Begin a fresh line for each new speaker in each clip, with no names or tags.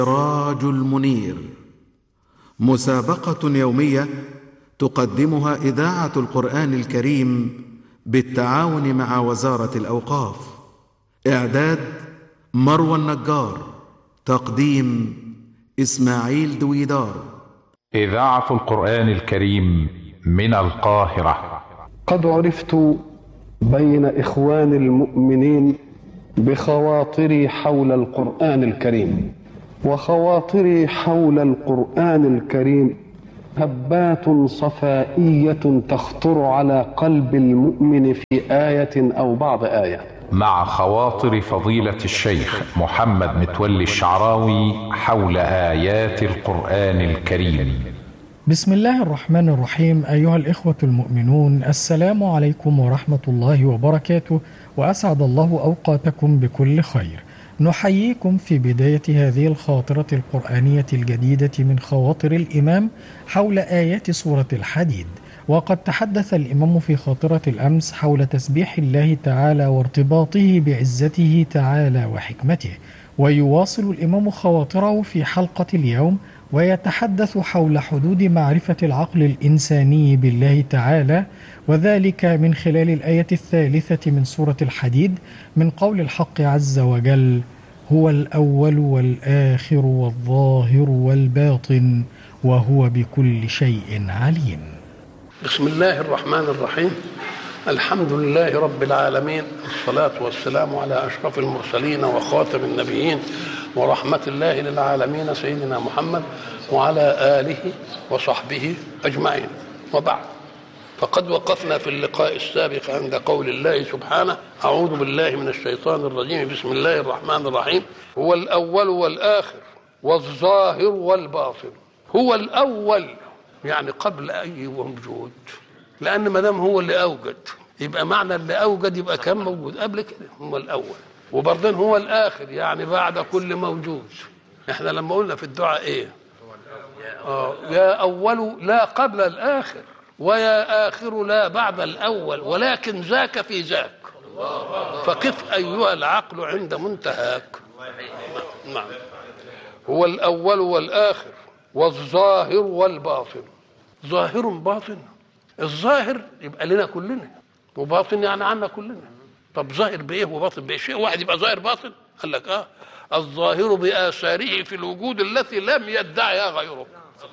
السراج المنير مسابقة يومية تقدمها إذاعة القرآن الكريم بالتعاون مع وزارة الأوقاف إعداد مروى النجار تقديم إسماعيل دويدار
إذاعة القرآن الكريم من القاهرة
قد عرفت بين إخوان المؤمنين بخواطري حول القرآن الكريم وخواطري حول القرآن الكريم هبات صفائية تخطر على قلب المؤمن في آية أو بعض آية
مع خواطر فضيلة الشيخ محمد متولي الشعراوي حول آيات القرآن الكريم
بسم الله الرحمن الرحيم أيها الإخوة المؤمنون السلام عليكم ورحمة الله وبركاته وأسعد الله أوقاتكم بكل خير نحييكم في بداية هذه الخاطرة القرآنية الجديدة من خواطر الإمام حول آيات سورة الحديد وقد تحدث الإمام في خاطرة الأمس حول تسبيح الله تعالى وارتباطه بعزته تعالى وحكمته ويواصل الإمام خواطره في حلقة اليوم ويتحدث حول حدود معرفة العقل الإنساني بالله تعالى وذلك من خلال الآية الثالثة من سورة الحديد من قول الحق عز وجل هو الأول والآخر والظاهر والباطن وهو بكل شيء عليم
بسم الله الرحمن الرحيم الحمد لله رب العالمين الصلاة والسلام على أشرف المرسلين وخاتم النبيين ورحمة الله للعالمين سيدنا محمد وعلى آله وصحبه أجمعين وبعد فقد وقفنا في اللقاء السابق عند قول الله سبحانه أعوذ بالله من الشيطان الرجيم بسم الله الرحمن الرحيم هو الأول والآخر والظاهر والباطن هو الأول يعني قبل أي وجود لأن ما دام هو اللي أوجد يبقى معنى اللي أوجد يبقى كان موجود قبل كده هو الأول وبرضين هو الآخر يعني بعد كل موجود احنا لما قلنا في الدعاء ايه آه يا أول لا قبل الآخر ويا آخر لا بعد الأول ولكن ذاك في ذاك فقف أيها العقل عند منتهاك نعم هو الأول والآخر والظاهر والباطن ظاهر باطن الظاهر يبقى لنا كلنا وباطن يعني عنا كلنا طب ظاهر بايه وباطن بايه شيء واحد يبقى ظاهر باطن قال لك اه الظاهر باثاره في الوجود التي لم يدعها غيره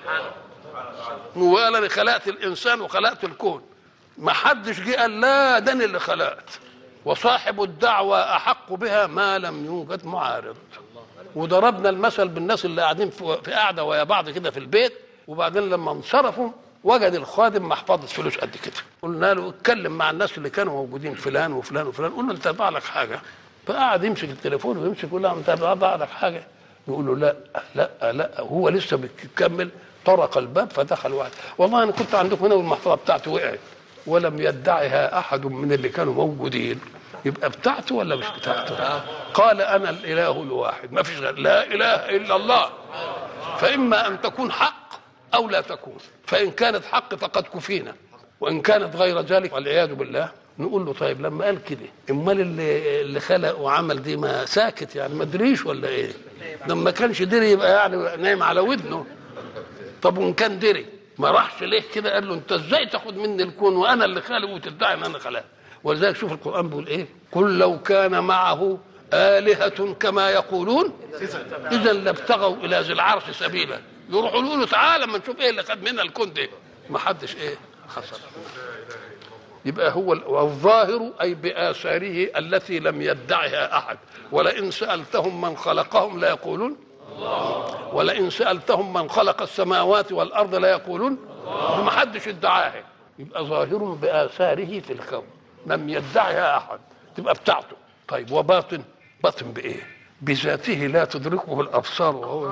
وقال انا خلقت الانسان وخلقت الكون ما حدش جه قال لا ده انا اللي خلقت وصاحب الدعوة أحق بها ما لم يوجد معارض وضربنا المثل بالناس اللي قاعدين في قاعدة ويا بعض كده في البيت وبعدين لما انصرفوا وجد الخادم محفظة فلوس قد كده قلنا له اتكلم مع الناس اللي كانوا موجودين فلان وفلان وفلان قلنا انت ضاع لك حاجة فقعد يمسك التليفون ويمسك يقول له انت ضاع لك حاجة يقول له لا لا لا هو لسه بيكمل طرق الباب فدخل واحد والله انا كنت عندكم هنا والمحفظه بتاعتي وقعت ولم يدعها احد من اللي كانوا موجودين يبقى بتاعته ولا مش بتاعته قال انا الاله الواحد ما فيش غير لا اله الا الله فاما ان تكون حق او لا تكون فان كانت حق فقد كفينا وان كانت غير ذلك والعياذ بالله نقول له طيب لما قال كده امال اللي اللي خلق وعمل دي ما ساكت يعني ما دريش ولا ايه لما كانش دري يبقى يعني نايم على ودنه طب وان كان دري ما راحش ليه كده قال له انت ازاي تاخد مني الكون وانا اللي خالق وتدعي ان انا خلقت ولذلك شوف القران بيقول ايه قل لو كان معه آلهة كما يقولون إذا لابتغوا إلى ذي العرش سبيلا يروحوا يقولوا تعالى ما نشوف إيه اللي خد منا الكون ده ما حدش إيه حصل يبقى هو الظاهر أي بآثاره التي لم يدعها أحد ولئن سألتهم من خلقهم لا يقولون ولئن سألتهم من خلق السماوات والأرض لا يقولون ما حدش ادعاها يبقى ظاهر بآثاره في الكون لم يدعها أحد تبقى بتاعته طيب وباطن باطن بإيه بذاته لا تدركه الأبصار وهو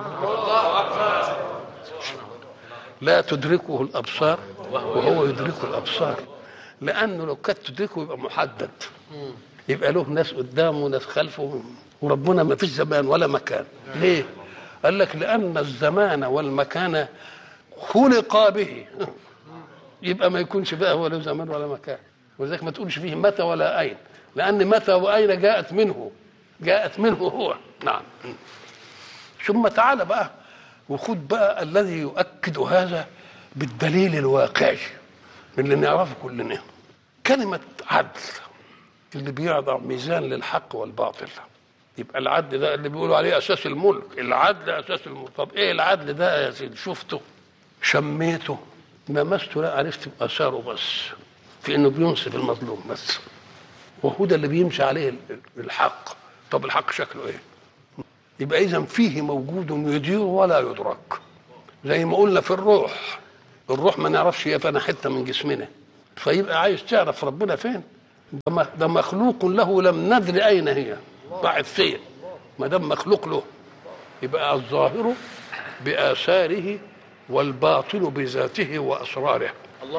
لا تدركه الأبصار وهو يدرك الأبصار لأنه لو كانت تدركه يبقى محدد يبقى له ناس قدامه وناس خلفه وربنا ما فيش زمان ولا مكان ليه قال لك لأن الزمان والمكان خلق به يبقى ما يكونش بقى هو له زمان ولا مكان ولذلك ما تقولش فيه متى ولا أين لأن متى وأين جاءت منه جاءت منه هو نعم ثم تعالى بقى وخد بقى الذي يؤكد هذا بالدليل الواقعي من اللي نعرفه كلنا كلمة عدل اللي بيضع ميزان للحق والباطل يبقى العدل ده اللي بيقولوا عليه اساس الملك العدل اساس الملك طب ايه العدل ده يا سيدي شفته شميته لمسته لا عرفت باثاره بس في انه بينصف المظلوم بس وهو ده اللي بيمشي عليه الحق طب الحق شكله ايه يبقى اذا فيه موجود يدير ولا يدرك زي ما قلنا في الروح الروح ما نعرفش هي فانا حته من جسمنا فيبقى عايز تعرف ربنا فين ده م- ده مخلوق له لم ندري اين هي ضاعت فين ما دام مخلوق له يبقى الظاهر باثاره والباطن بذاته واسراره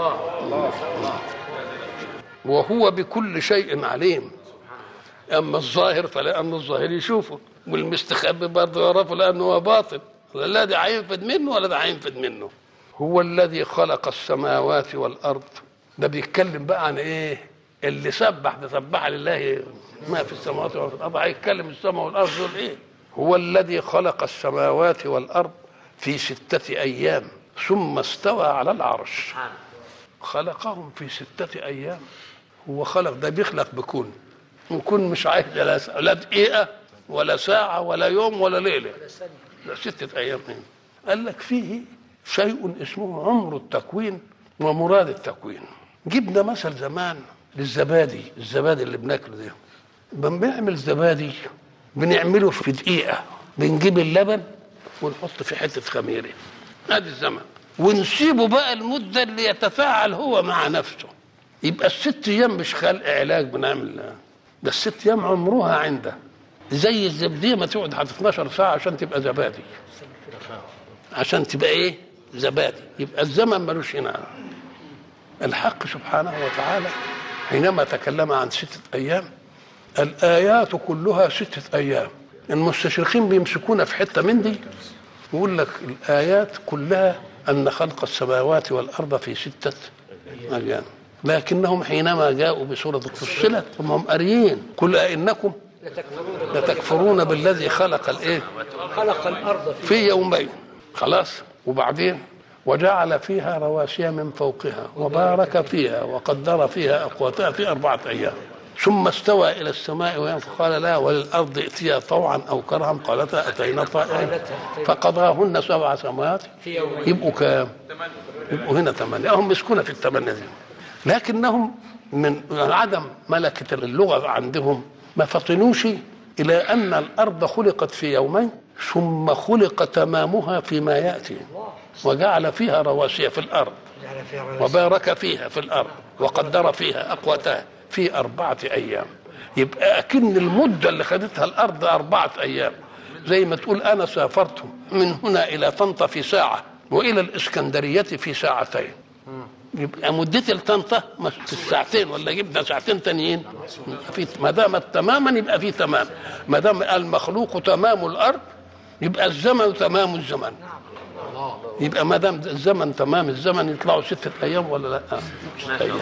وهو بكل شيء عليم اما الظاهر فلان الظاهر يشوفه والمستخبي برضه يعرفه لانه هو باطن لا ده هينفد منه ولا ده هينفد منه هو الذي خلق السماوات والارض ده بيتكلم بقى عن ايه اللي سبح ده سبح لله ما في السماوات وما في الارض هيتكلم السماء والارض دول ايه هو الذي خلق السماوات والارض في سته ايام ثم استوى على العرش خلقهم في ستة أيام هو خلق ده بيخلق بكون وكون مش عايز لا س- لا دقيقة ولا ساعة ولا يوم ولا ليلة لا ستة أيام هنا. قال لك فيه شيء اسمه عمر التكوين ومراد التكوين جبنا مثل زمان للزبادي الزبادي اللي بناكله ده لما بنعمل زبادي بنعمله في دقيقة بنجيب اللبن ونحط في حتة خميرة ادي الزمن ونسيبه بقى المدة اللي يتفاعل هو مع نفسه يبقى الست ايام مش خلق علاج بنعمل ده الست ايام عمرها عنده زي الزبديه ما تقعد حتى 12 ساعه عشان تبقى زبادي عشان تبقى ايه زبادي يبقى الزمن ملوش هنا الحق سبحانه وتعالى حينما تكلم عن ستة أيام الآيات كلها ستة أيام المستشرقين بيمسكونا في حتة من دي يقول لك الآيات كلها أن خلق السماوات والأرض في ستة أيام لكنهم حينما جاءوا بسورة فصلت هم قاريين قل أئنكم لتكفرون بالذي خلق الإيه
خلق الارض في
في يومين خلاص وبعدين وجعل فيها رواسي من فوقها وبارك فيها وقدر فيها أقواتها في أربعة أيام ثم استوى إلى السماء وهي فقال لا وللأرض ائتيا طوعا أو كرها قالتا أتينا طائعين فقضاهن سبع سماوات
في يومين
يبقوا كام؟ يبقوا هنا ثمانية هم مسكونة في الثمانية دي لكنهم من عدم ملكة اللغة عندهم ما فطنوش إلى أن الأرض خلقت في يومين ثم خلق تمامها فيما يأتي وجعل فيها رواسي في الأرض
جعل فيها رواسي.
وبارك فيها في الأرض وقدر فيها أقواتها في أربعة أيام يبقى أكن المدة اللي خدتها الأرض أربعة أيام زي ما تقول أنا سافرت من هنا إلى طنطا في ساعة وإلى الإسكندرية في ساعتين يبقى مدتي لطنطا مش في الساعتين ولا جبنا ساعتين تانيين في ما دامت تماما يبقى في تمام ما دام المخلوق تمام الارض يبقى الزمن تمام الزمن يبقى ما دام الزمن تمام الزمن يطلعوا ستة أيام ولا لا؟ ستة أيام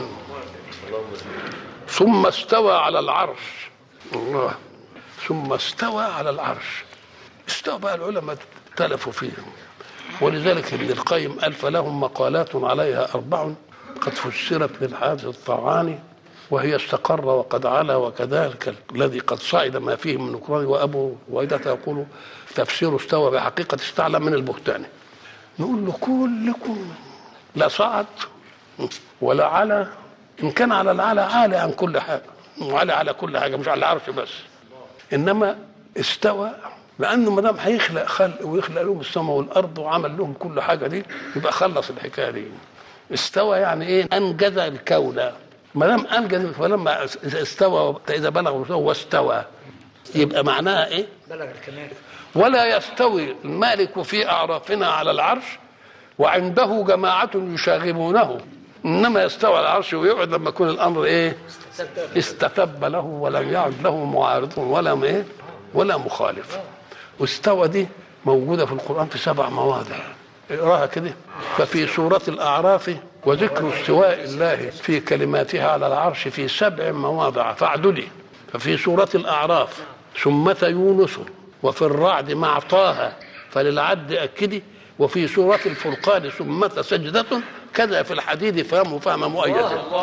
ثم استوى على العرش الله ثم استوى على العرش استوى بقى العلماء اختلفوا فيه ولذلك ابن القيم قال فلهم مقالات عليها أربع قد فسرت للحادث الطعاني وهي استقر وقد علا وكذلك الذي قد صعد ما فيه من نكران وأبو وإذا يقول تفسير استوى بحقيقة استعلى من البهتان نقول له كلكم لا صعد ولا على إن كان على العلا عالي عن كل حاجة وعلى على كل حاجة مش على العرش بس إنما استوى لانه ما دام هيخلق خلق ويخلق لهم السماء والارض وعمل لهم كل حاجه دي يبقى خلص الحكايه دي استوى يعني ايه انجز الكون ما دام انجز فلما استوى اذا بلغ واستوى يبقى معناها ايه
بلغ الكمال
ولا يستوي المالك في اعرافنا على العرش وعنده جماعه يشاغبونه انما يستوى على العرش ويقعد لما يكون الامر ايه استتب له ولم يعد له معارض ولا ايه ولا مخالف واستوى دي موجودة في القرآن في سبع مواضع اقراها كده ففي سورة الأعراف وذكر استواء الله في كلماتها على العرش في سبع مواضع فاعدلي ففي سورة الأعراف ثمة يونس وفي الرعد مع طه فللعد أكدي وفي سورة الفرقان ثم سجدة كذا في الحديد فهم فهم مؤيد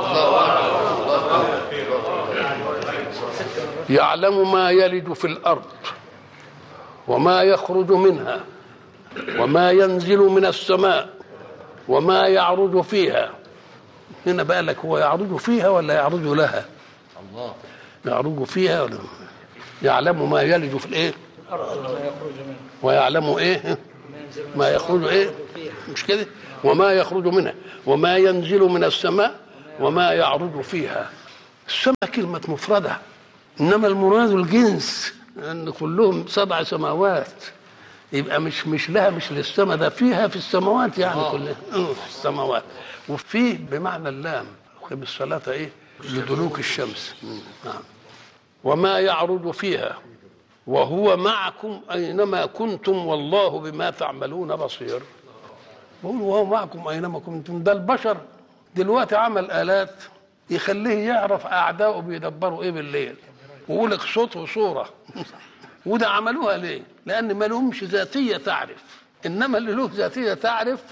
يعلم ما يلج في الأرض وما يخرج منها وما ينزل من السماء وما يعرج فيها هنا بقى لك هو يعرج فيها ولا يعرج لها الله يعرج فيها ولا يعلم ما يلج في الايه ويعلم ايه ما يخرج ايه مش كده وما يخرج منها وما ينزل من السماء وما يعرج فيها السماء كلمة مفردة إنما المراد الجنس أن كلهم سبع سماوات يبقى مش مش لها مش للسماء ده فيها في السماوات يعني كلها آه، في السماوات وفيه بمعنى اللام قم الصلاة إيه لدلوك الشمس مم، نعم وما يعرج فيها وهو معكم أينما كنتم والله بما تعملون بصير بقول وهو معكم أينما كنتم ده البشر دلوقتي عمل آلات يخليه يعرف أعدائه بيدبروا إيه بالليل ويقول لك صوت وصورة وده عملوها ليه؟ لأن ما لهمش ذاتية تعرف إنما اللي له ذاتية تعرف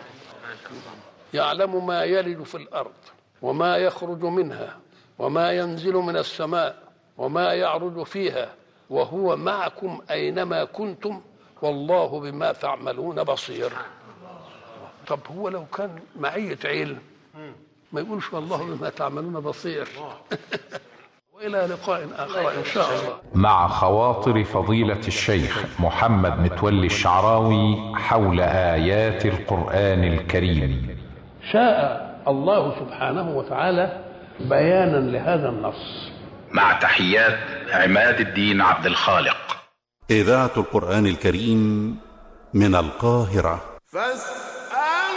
يعلم ما يلج في الأرض وما يخرج منها وما ينزل من السماء وما يعرج فيها وهو معكم أينما كنتم والله بما تعملون بصير طب هو لو كان معية علم ما يقولش والله بما تعملون بصير وإلى لقاء آخر إن شاء الله
مع خواطر فضيلة الشيخ محمد متولي الشعراوي حول آيات القرآن الكريم
شاء الله سبحانه وتعالى بيانا لهذا النص
مع تحيات عماد الدين عبد الخالق
إذاعة القرآن الكريم من القاهرة
فاس